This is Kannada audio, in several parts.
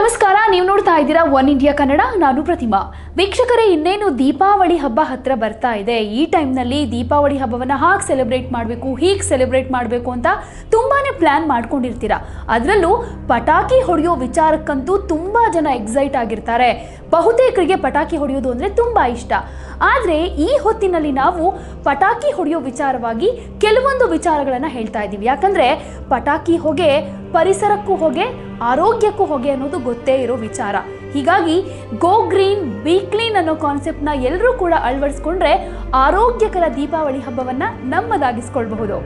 ನಮಸ್ಕಾರ ನೀವು ನೋಡ್ತಾ ಇದ್ದೀರಾ ಒನ್ ಇಂಡಿಯಾ ಕನ್ನಡ ನಾನು ಪ್ರತಿಮಾ ವೀಕ್ಷಕರೇ ಇನ್ನೇನು ದೀಪಾವಳಿ ಹಬ್ಬ ಹತ್ರ ಬರ್ತಾ ಇದೆ ಈ ಟೈಮ್ನಲ್ಲಿ ದೀಪಾವಳಿ ಹಬ್ಬವನ್ನು ಹಾಗೆ ಸೆಲೆಬ್ರೇಟ್ ಮಾಡಬೇಕು ಹೀಗೆ ಸೆಲೆಬ್ರೇಟ್ ಮಾಡಬೇಕು ಅಂತ ತುಂಬಾನೇ ಪ್ಲ್ಯಾನ್ ಮಾಡ್ಕೊಂಡಿರ್ತೀರ ಅದರಲ್ಲೂ ಪಟಾಕಿ ಹೊಡೆಯೋ ವಿಚಾರಕ್ಕಂತೂ ತುಂಬ ಜನ ಎಕ್ಸೈಟ್ ಆಗಿರ್ತಾರೆ ಬಹುತೇಕರಿಗೆ ಪಟಾಕಿ ಹೊಡೆಯೋದು ಅಂದರೆ ತುಂಬ ಇಷ್ಟ ಆದರೆ ಈ ಹೊತ್ತಿನಲ್ಲಿ ನಾವು ಪಟಾಕಿ ಹೊಡೆಯೋ ವಿಚಾರವಾಗಿ ಕೆಲವೊಂದು ವಿಚಾರಗಳನ್ನು ಹೇಳ್ತಾ ಇದ್ದೀವಿ ಯಾಕಂದರೆ ಪಟಾಕಿ ಹೊಗೆ ಪರಿಸರಕ್ಕೂ ಹೊಗೆ ಆರೋಗ್ಯಕ್ಕೂ ಹೊಗೆ ಅನ್ನೋದು ಗೊತ್ತೇ ಇರೋ ವಿಚಾರ ಹೀಗಾಗಿ ಗೋ ಗ್ರೀನ್ ಬಿ ಕ್ಲೀನ್ ಅನ್ನೋ ಕಾನ್ಸೆಪ್ಟ್ನ ಎಲ್ಲರೂ ಕೂಡ ಅಳವಡಿಸ್ಕೊಂಡ್ರೆ ಆರೋಗ್ಯಕರ ದೀಪಾವಳಿ ಹಬ್ಬವನ್ನು ನಮ್ಮದಾಗಿಸ್ಕೊಳ್ಬಹುದು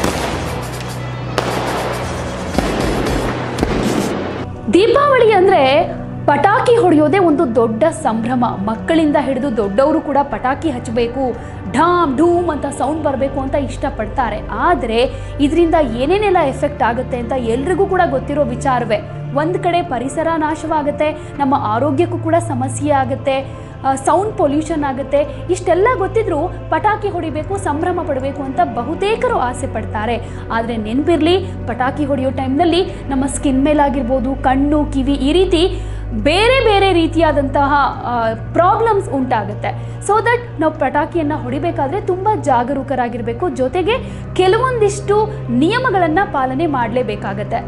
ದೀಪಾವಳಿ ಅಂದರೆ ಪಟಾಕಿ ಹೊಡೆಯೋದೇ ಒಂದು ದೊಡ್ಡ ಸಂಭ್ರಮ ಮಕ್ಕಳಿಂದ ಹಿಡಿದು ದೊಡ್ಡವರು ಕೂಡ ಪಟಾಕಿ ಹಚ್ಚಬೇಕು ಢಾಮ್ ಢೂಮ್ ಅಂತ ಸೌಂಡ್ ಬರಬೇಕು ಅಂತ ಇಷ್ಟಪಡ್ತಾರೆ ಆದರೆ ಇದರಿಂದ ಏನೇನೆಲ್ಲ ಎಫೆಕ್ಟ್ ಆಗುತ್ತೆ ಅಂತ ಎಲ್ರಿಗೂ ಕೂಡ ಗೊತ್ತಿರೋ ವಿಚಾರವೇ ಒಂದು ಕಡೆ ಪರಿಸರ ನಾಶವಾಗುತ್ತೆ ನಮ್ಮ ಆರೋಗ್ಯಕ್ಕೂ ಕೂಡ ಸಮಸ್ಯೆ ಆಗುತ್ತೆ ಸೌಂಡ್ ಪೊಲ್ಯೂಷನ್ ಆಗುತ್ತೆ ಇಷ್ಟೆಲ್ಲ ಗೊತ್ತಿದ್ರೂ ಪಟಾಕಿ ಹೊಡಿಬೇಕು ಸಂಭ್ರಮ ಪಡಬೇಕು ಅಂತ ಬಹುತೇಕರು ಆಸೆ ಪಡ್ತಾರೆ ಆದರೆ ನೆನಪಿರಲಿ ಪಟಾಕಿ ಹೊಡೆಯೋ ಟೈಮ್ನಲ್ಲಿ ನಮ್ಮ ಸ್ಕಿನ್ ಮೇಲಾಗಿರ್ಬೋದು ಕಣ್ಣು ಕಿವಿ ಈ ರೀತಿ ಬೇರೆ ಬೇರೆ ರೀತಿಯಾದಂತಹ ಪ್ರಾಬ್ಲಮ್ಸ್ ಉಂಟಾಗುತ್ತೆ ಸೊ ದಟ್ ನಾವು ಪಟಾಕಿಯನ್ನು ಹೊಡಿಬೇಕಾದ್ರೆ ತುಂಬ ಜಾಗರೂಕರಾಗಿರಬೇಕು ಜೊತೆಗೆ ಕೆಲವೊಂದಿಷ್ಟು ನಿಯಮಗಳನ್ನು ಪಾಲನೆ ಮಾಡಲೇಬೇಕಾಗತ್ತೆ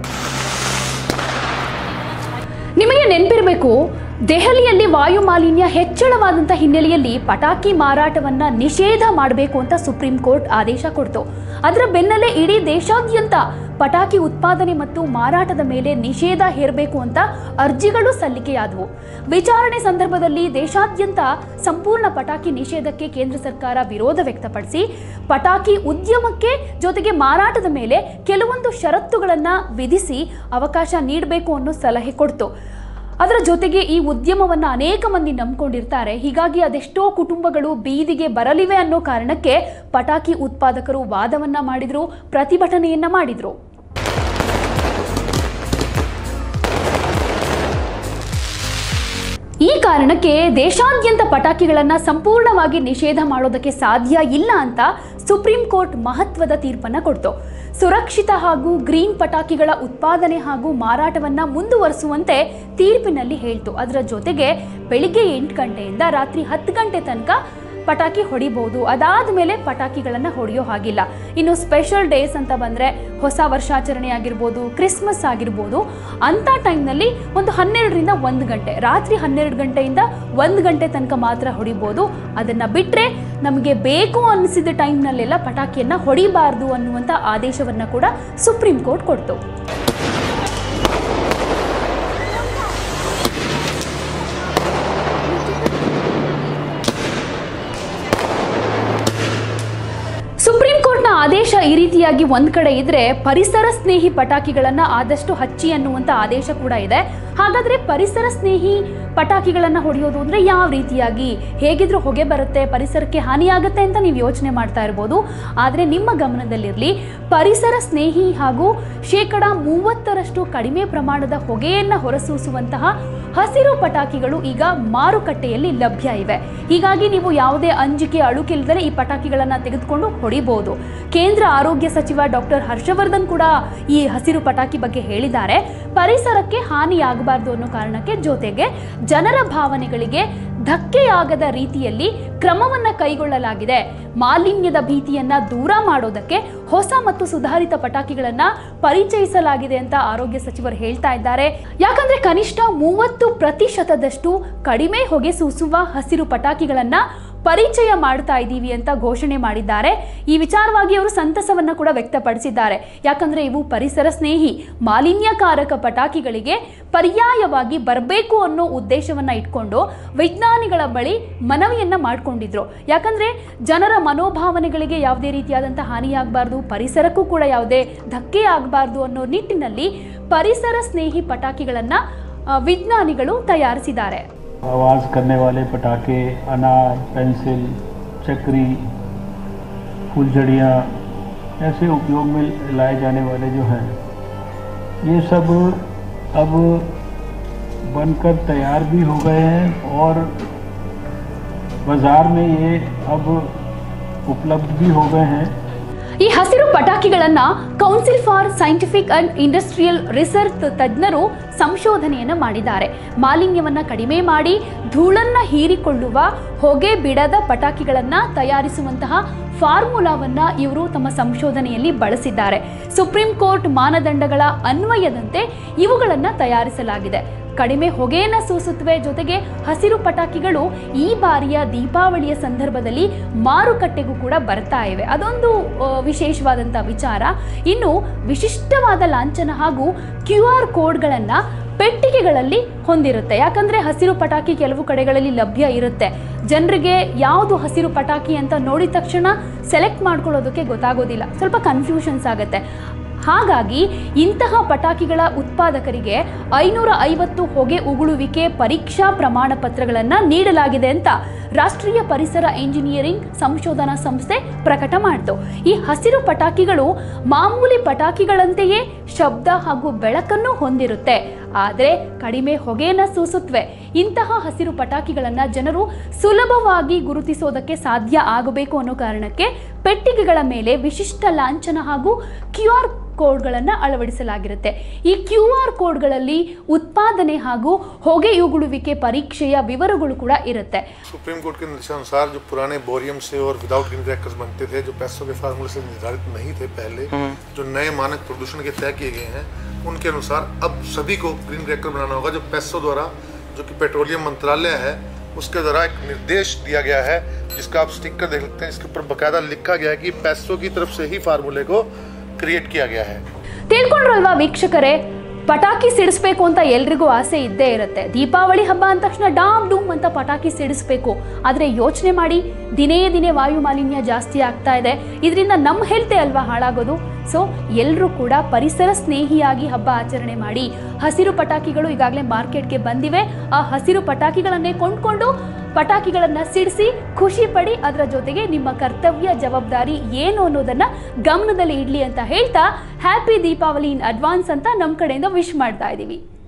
ನಿಮಗೆ ನೆನಪಿರಬೇಕು ದೆಹಲಿಯಲ್ಲಿ ವಾಯು ಮಾಲಿನ್ಯ ಹೆಚ್ಚಳವಾದಂಥ ಹಿನ್ನೆಲೆಯಲ್ಲಿ ಪಟಾಕಿ ಮಾರಾಟವನ್ನ ನಿಷೇಧ ಮಾಡಬೇಕು ಅಂತ ಸುಪ್ರೀಂ ಕೋರ್ಟ್ ಆದೇಶ ಕೊಡ್ತು ಅದರ ಬೆನ್ನಲ್ಲೇ ಇಡೀ ದೇಶಾದ್ಯಂತ ಪಟಾಕಿ ಉತ್ಪಾದನೆ ಮತ್ತು ಮಾರಾಟದ ಮೇಲೆ ನಿಷೇಧ ಹೇರಬೇಕು ಅಂತ ಅರ್ಜಿಗಳು ಸಲ್ಲಿಕೆಯಾದವು ವಿಚಾರಣೆ ಸಂದರ್ಭದಲ್ಲಿ ದೇಶಾದ್ಯಂತ ಸಂಪೂರ್ಣ ಪಟಾಕಿ ನಿಷೇಧಕ್ಕೆ ಕೇಂದ್ರ ಸರ್ಕಾರ ವಿರೋಧ ವ್ಯಕ್ತಪಡಿಸಿ ಪಟಾಕಿ ಉದ್ಯಮಕ್ಕೆ ಜೊತೆಗೆ ಮಾರಾಟದ ಮೇಲೆ ಕೆಲವೊಂದು ಷರತ್ತುಗಳನ್ನು ವಿಧಿಸಿ ಅವಕಾಶ ನೀಡಬೇಕು ಅನ್ನೋ ಸಲಹೆ ಕೊಡ್ತು ಅದರ ಜೊತೆಗೆ ಈ ಉದ್ಯಮವನ್ನು ಅನೇಕ ಮಂದಿ ನಂಬ್ಕೊಂಡಿರ್ತಾರೆ ಹೀಗಾಗಿ ಅದೆಷ್ಟೋ ಕುಟುಂಬಗಳು ಬೀದಿಗೆ ಬರಲಿವೆ ಅನ್ನೋ ಕಾರಣಕ್ಕೆ ಪಟಾಕಿ ಉತ್ಪಾದಕರು ವಾದವನ್ನ ಮಾಡಿದ್ರು ಪ್ರತಿಭಟನೆಯನ್ನ ಮಾಡಿದ್ರು ಈ ಕಾರಣಕ್ಕೆ ದೇಶಾದ್ಯಂತ ಪಟಾಕಿಗಳನ್ನು ಸಂಪೂರ್ಣವಾಗಿ ನಿಷೇಧ ಮಾಡೋದಕ್ಕೆ ಸಾಧ್ಯ ಇಲ್ಲ ಅಂತ ಸುಪ್ರೀಂ ಕೋರ್ಟ್ ಮಹತ್ವದ ತೀರ್ಪನ್ನು ಕೊಡ್ತು ಸುರಕ್ಷಿತ ಹಾಗೂ ಗ್ರೀನ್ ಪಟಾಕಿಗಳ ಉತ್ಪಾದನೆ ಹಾಗೂ ಮಾರಾಟವನ್ನ ಮುಂದುವರಿಸುವಂತೆ ತೀರ್ಪಿನಲ್ಲಿ ಹೇಳ್ತು ಅದರ ಜೊತೆಗೆ ಬೆಳಿಗ್ಗೆ ಎಂಟು ಗಂಟೆಯಿಂದ ರಾತ್ರಿ ಹತ್ತು ಗಂಟೆ ತನಕ ಪಟಾಕಿ ಹೊಡಿಬಹುದು ಅದಾದ ಮೇಲೆ ಪಟಾಕಿಗಳನ್ನು ಹೊಡೆಯೋ ಹಾಗಿಲ್ಲ ಇನ್ನು ಸ್ಪೆಷಲ್ ಡೇಸ್ ಅಂತ ಬಂದರೆ ಹೊಸ ವರ್ಷಾಚರಣೆ ಆಗಿರ್ಬೋದು ಕ್ರಿಸ್ಮಸ್ ಆಗಿರ್ಬೋದು ಅಂಥ ಟೈಮ್ನಲ್ಲಿ ಒಂದು ಹನ್ನೆರಡರಿಂದ ಒಂದು ಗಂಟೆ ರಾತ್ರಿ ಹನ್ನೆರಡು ಗಂಟೆಯಿಂದ ಒಂದು ಗಂಟೆ ತನಕ ಮಾತ್ರ ಹೊಡಿಬೋದು ಅದನ್ನು ಬಿಟ್ಟರೆ ನಮಗೆ ಬೇಕು ಅನಿಸಿದ ಟೈಮ್ನಲ್ಲೆಲ್ಲ ಪಟಾಕಿಯನ್ನು ಹೊಡಿಬಾರ್ದು ಅನ್ನುವಂಥ ಆದೇಶವನ್ನು ಕೂಡ ಸುಪ್ರೀಂ ಕೋರ್ಟ್ ಕೊಡ್ತು ಸುಪ್ರೀಂ ಕೋರ್ಟ್ನ ಆದೇಶ ಈ ರೀತಿಯಾಗಿ ಒಂದ್ ಕಡೆ ಇದ್ರೆ ಪರಿಸರ ಸ್ನೇಹಿ ಪಟಾಕಿಗಳನ್ನ ಆದಷ್ಟು ಹಚ್ಚಿ ಅನ್ನುವಂತ ಆದೇಶ ಕೂಡ ಇದೆ ಹಾಗಾದ್ರೆ ಪರಿಸರ ಸ್ನೇಹಿ ಪಟಾಕಿಗಳನ್ನ ಹೊಡೆಯೋದು ಅಂದ್ರೆ ಯಾವ ರೀತಿಯಾಗಿ ಹೇಗಿದ್ರೂ ಹೊಗೆ ಬರುತ್ತೆ ಪರಿಸರಕ್ಕೆ ಹಾನಿಯಾಗುತ್ತೆ ಅಂತ ನೀವು ಯೋಚನೆ ಮಾಡ್ತಾ ಇರ್ಬೋದು ಆದರೆ ನಿಮ್ಮ ಗಮನದಲ್ಲಿರಲಿ ಪರಿಸರ ಸ್ನೇಹಿ ಹಾಗೂ ಶೇಕಡ ಮೂವತ್ತರಷ್ಟು ಕಡಿಮೆ ಪ್ರಮಾಣದ ಹೊಗೆಯನ್ನು ಹೊರಸೂಸುವಂತಹ ಹಸಿರು ಪಟಾಕಿಗಳು ಈಗ ಮಾರುಕಟ್ಟೆಯಲ್ಲಿ ಲಭ್ಯ ಇವೆ ಹೀಗಾಗಿ ನೀವು ಯಾವುದೇ ಅಂಜಿಕೆ ಅಳುಕಿಲ್ಲದೆ ಈ ಪಟಾಕಿಗಳನ್ನು ತೆಗೆದುಕೊಂಡು ಹೊಡಿಬಹುದು ಕೇಂದ್ರ ಆರೋಗ್ಯ ಸಚಿವ ಡಾಕ್ಟರ್ ಹರ್ಷವರ್ಧನ್ ಕೂಡ ಈ ಹಸಿರು ಪಟಾಕಿ ಬಗ್ಗೆ ಹೇಳಿದ್ದಾರೆ ಪರಿಸರಕ್ಕೆ ಹಾನಿಯಾಗಬಾರ್ದು ಅನ್ನೋ ಕಾರಣಕ್ಕೆ ಜೊತೆಗೆ ಜನರ ಭಾವನೆಗಳಿಗೆ ಧಕ್ಕೆಯಾಗದ ರೀತಿಯಲ್ಲಿ ಕ್ರಮವನ್ನ ಕೈಗೊಳ್ಳಲಾಗಿದೆ ಮಾಲಿನ್ಯದ ಭೀತಿಯನ್ನ ದೂರ ಮಾಡೋದಕ್ಕೆ ಹೊಸ ಮತ್ತು ಸುಧಾರಿತ ಪಟಾಕಿಗಳನ್ನ ಪರಿಚಯಿಸಲಾಗಿದೆ ಅಂತ ಆರೋಗ್ಯ ಸಚಿವರು ಹೇಳ್ತಾ ಇದ್ದಾರೆ ಯಾಕಂದ್ರೆ ಕನಿಷ್ಠ ಮೂವತ್ತು ಪ್ರತಿಶತದಷ್ಟು ಕಡಿಮೆ ಹೊಗೆ ಸೂಸುವ ಹಸಿರು ಪಟಾಕಿಗಳನ್ನ ಪರಿಚಯ ಮಾಡ್ತಾ ಇದ್ದೀವಿ ಅಂತ ಘೋಷಣೆ ಮಾಡಿದ್ದಾರೆ ಈ ವಿಚಾರವಾಗಿ ಅವರು ಸಂತಸವನ್ನ ಕೂಡ ವ್ಯಕ್ತಪಡಿಸಿದ್ದಾರೆ ಯಾಕಂದ್ರೆ ಇವು ಪರಿಸರ ಸ್ನೇಹಿ ಮಾಲಿನ್ಯಕಾರಕ ಪಟಾಕಿಗಳಿಗೆ ಪರ್ಯಾಯವಾಗಿ ಬರಬೇಕು ಅನ್ನೋ ಉದ್ದೇಶವನ್ನ ಇಟ್ಕೊಂಡು ವಿಜ್ಞಾನಿಗಳ ಬಳಿ ಮನವಿಯನ್ನ ಮಾಡ್ಕೊಂಡಿದ್ರು ಯಾಕಂದ್ರೆ ಜನರ ಮನೋಭಾವನೆಗಳಿಗೆ ಯಾವುದೇ ರೀತಿಯಾದಂಥ ಹಾನಿಯಾಗಬಾರ್ದು ಪರಿಸರಕ್ಕೂ ಕೂಡ ಯಾವುದೇ ಧಕ್ಕೆ ಆಗಬಾರ್ದು ಅನ್ನೋ ನಿಟ್ಟಿನಲ್ಲಿ ಪರಿಸರ ಸ್ನೇಹಿ ಪಟಾಕಿಗಳನ್ನ ಆ, ವಿಜ್ಞಾನಿಗಳು ತಯಾರಿಸಿದ್ದಾರೆ आवाज़ करने वाले पटाखे अनार पेंसिल चक्री फुलझड़ियाँ ऐसे उपयोग में लाए जाने वाले जो हैं ये सब अब बनकर तैयार भी हो गए हैं और बाज़ार में ये अब उपलब्ध भी हो गए हैं ಈ ಹಸಿರು ಪಟಾಕಿಗಳನ್ನ council for scientific and industrial research ತಜ್ಞರು ಸಂಶೋಧನೆಯನ್ನ ಮಾಡಿದ್ದಾರೆ ಮಾಲಿನ್ಯವನ್ನ ಕಡಿಮೆ ಮಾಡಿ ಧೂಳನ್ನ ಹೀರಿಕೊಳ್ಳುವ ಹೊಗೆ ಬಿಡದ ಪಟಾಕಿಗಳನ್ನ ತಯಾರಿಸುವಂತಹ ಫಾರ್ಮುಲಾವನ್ನ ಇವರು ತಮ್ಮ ಸಂಶೋಧನೆಯಲ್ಲಿ ಬಳಸಿದ್ದಾರೆ ಸುಪ್ರೀಂ ಕೋರ್ಟ್ ಮಾನದಂಡಗಳ ಅನ್ವಯದಂತೆ ಇವುಗಳನ್ನ ತಯಾರಿಸಲಾಗಿದೆ ಕಡಿಮೆ ಹೊಗೆಯನ್ನ ಸೂಸುತ್ತವೆ ಜೊತೆಗೆ ಹಸಿರು ಪಟಾಕಿಗಳು ಈ ಬಾರಿಯ ದೀಪಾವಳಿಯ ಸಂದರ್ಭದಲ್ಲಿ ಮಾರುಕಟ್ಟೆಗೂ ಕೂಡ ಬರ್ತಾ ಇವೆ ಅದೊಂದು ಆ, ವಿಶೇಷವಾದಂಥ ವಿಚಾರ ಇನ್ನು ವಿಶಿಷ್ಟವಾದ ಲಾಂಛನ ಹಾಗೂ ಕ್ಯೂ ಆರ್ ಕೋಡ್ಗಳನ್ನ ಪೆಟ್ಟಿಗೆಗಳಲ್ಲಿ ಹೊಂದಿರುತ್ತೆ ಯಾಕಂದ್ರೆ ಹಸಿರು ಪಟಾಕಿ ಕೆಲವು ಕಡೆಗಳಲ್ಲಿ ಲಭ್ಯ ಇರುತ್ತೆ ಜನರಿಗೆ ಯಾವುದು ಹಸಿರು ಪಟಾಕಿ ಅಂತ ನೋಡಿದ ತಕ್ಷಣ ಸೆಲೆಕ್ಟ್ ಮಾಡ್ಕೊಳ್ಳೋದಕ್ಕೆ ಗೊತ್ತಾಗೋದಿಲ್ಲ ಸ್ವಲ್ಪ ಕನ್ಫ್ಯೂಷನ್ಸ್ ಆಗುತ್ತೆ ಹಾಗಾಗಿ ಇಂತಹ ಪಟಾಕಿಗಳ ಉತ್ಪಾದಕರಿಗೆ ಐನೂರ ಐವತ್ತು ಹೊಗೆ ಉಗುಳುವಿಕೆ ಪರೀಕ್ಷಾ ಪ್ರಮಾಣ ಪತ್ರಗಳನ್ನು ನೀಡಲಾಗಿದೆ ಅಂತ ರಾಷ್ಟ್ರೀಯ ಪರಿಸರ ಇಂಜಿನಿಯರಿಂಗ್ ಸಂಶೋಧನಾ ಸಂಸ್ಥೆ ಪ್ರಕಟ ಮಾಡಿತು ಈ ಹಸಿರು ಪಟಾಕಿಗಳು ಮಾಮೂಲಿ ಪಟಾಕಿಗಳಂತೆಯೇ ಶಬ್ದ ಹಾಗೂ ಬೆಳಕನ್ನು ಹೊಂದಿರುತ್ತೆ ಆದರೆ ಕಡಿಮೆ ಹೊಗೆಯನ್ನು ಸೂಸುತ್ತವೆ ಇಂತಹ ಹಸಿರು ಪಟಾಕಿಗಳನ್ನು ಜನರು ಸುಲಭವಾಗಿ ಗುರುತಿಸೋದಕ್ಕೆ ಸಾಧ್ಯ ಆಗಬೇಕು ಅನ್ನೋ ಕಾರಣಕ್ಕೆ ಪೆಟ್ಟಿಗೆಗಳ ಮೇಲೆ ವಿಶಿಷ್ಟ ಲಾಂಛನ ಹಾಗೂ ಕ್ಯೂ ಆರ್ ಕೋಡ್ಗಳನ್ನು ಅಳವಡಿಸಲಾಗಿರುತ್ತೆ ಈ ಕ್ಯೂ ಆರ್ ಕೋಡ್ಗಳಲ್ಲಿ ಉತ್ಪಾದನೆ ಹಾಗೂ ಹೊಗೆಯುಗುಳುವಿಕೆ ಪರೀಕ್ಷೆಯ ವಿವರಗಳು ಕೂಡ ಇರುತ್ತೆ सुप्रीम कोर्ट के निर्देशानुसार जो पुराने बोरियम से और विदाउट ग्रीन क्रैकर्स बनते थे जो पैसों के फार्मूले से निर्धारित नहीं थे पहले जो नए मानक प्रदूषण के तय किए गए हैं उनके अनुसार अब सभी को ग्रीन क्रैकर बनाना होगा जो पैसों द्वारा जो कि पेट्रोलियम मंत्रालय है उसके द्वारा एक निर्देश दिया गया है जिसका आप स्टिकर देख सकते हैं इसके ऊपर बकायदा लिखा गया है कि पैसों की तरफ से ही फार्मूले को क्रिएट किया गया है ತಿಳ್ಕೊಂಡ್ರಲ್ವಾ ವೀಕ್ಷಕರೇ ಪಟಾಕಿ ಸಿಡಿಸ್ಬೇಕು ಅಂತ ಎಲ್ರಿಗೂ ಆಸೆ ಇದ್ದೇ ಇರುತ್ತೆ ದೀಪಾವಳಿ ಹಬ್ಬ ಅಂದ ತಕ್ಷಣ ಡಾಮ್ ಡೂಮ್ ಅಂತ ಪಟಾಕಿ ಸಿಡಿಸ್ಬೇಕು ಆದರೆ ಯೋಚನೆ ಮಾಡಿ ದಿನೇ ದಿನೇ ವಾಯು ಮಾಲಿನ್ಯ ಜಾಸ್ತಿ ಆಗ್ತಾ ಇದೆ ಇದರಿಂದ ನಮ್ಮ ಹೆಲ್ತೆ ಅಲ್ವಾ ಹಾಳಾಗೋದು ಸೊ ಎಲ್ಲರೂ ಕೂಡ ಪರಿಸರ ಸ್ನೇಹಿಯಾಗಿ ಹಬ್ಬ ಆಚರಣೆ ಮಾಡಿ ಹಸಿರು ಪಟಾಕಿಗಳು ಈಗಾಗಲೇ ಮಾರ್ಕೆಟ್ಗೆ ಬಂದಿವೆ ಆ ಹಸಿರು ಪಟಾಕಿಗಳನ್ನೇ ಕೊಂಡ್ಕೊಂಡು ಪಟಾಕಿಗಳನ್ನ ಸಿಡಿಸಿ ಖುಷಿ ಪಡಿ ಅದರ ಜೊತೆಗೆ ನಿಮ್ಮ ಕರ್ತವ್ಯ ಜವಾಬ್ದಾರಿ ಏನು ಅನ್ನೋದನ್ನ ಗಮನದಲ್ಲಿ ಇಡ್ಲಿ ಅಂತ ಹೇಳ್ತಾ ಹ್ಯಾಪಿ ದೀಪಾವಳಿ ಇನ್ ಅಡ್ವಾನ್ಸ್ ಅಂತ ನಮ್ಮ ಕಡೆಯಿಂದ ವಿಶ್ ಮಾಡ್ತಾ ಇದ್ದೀವಿ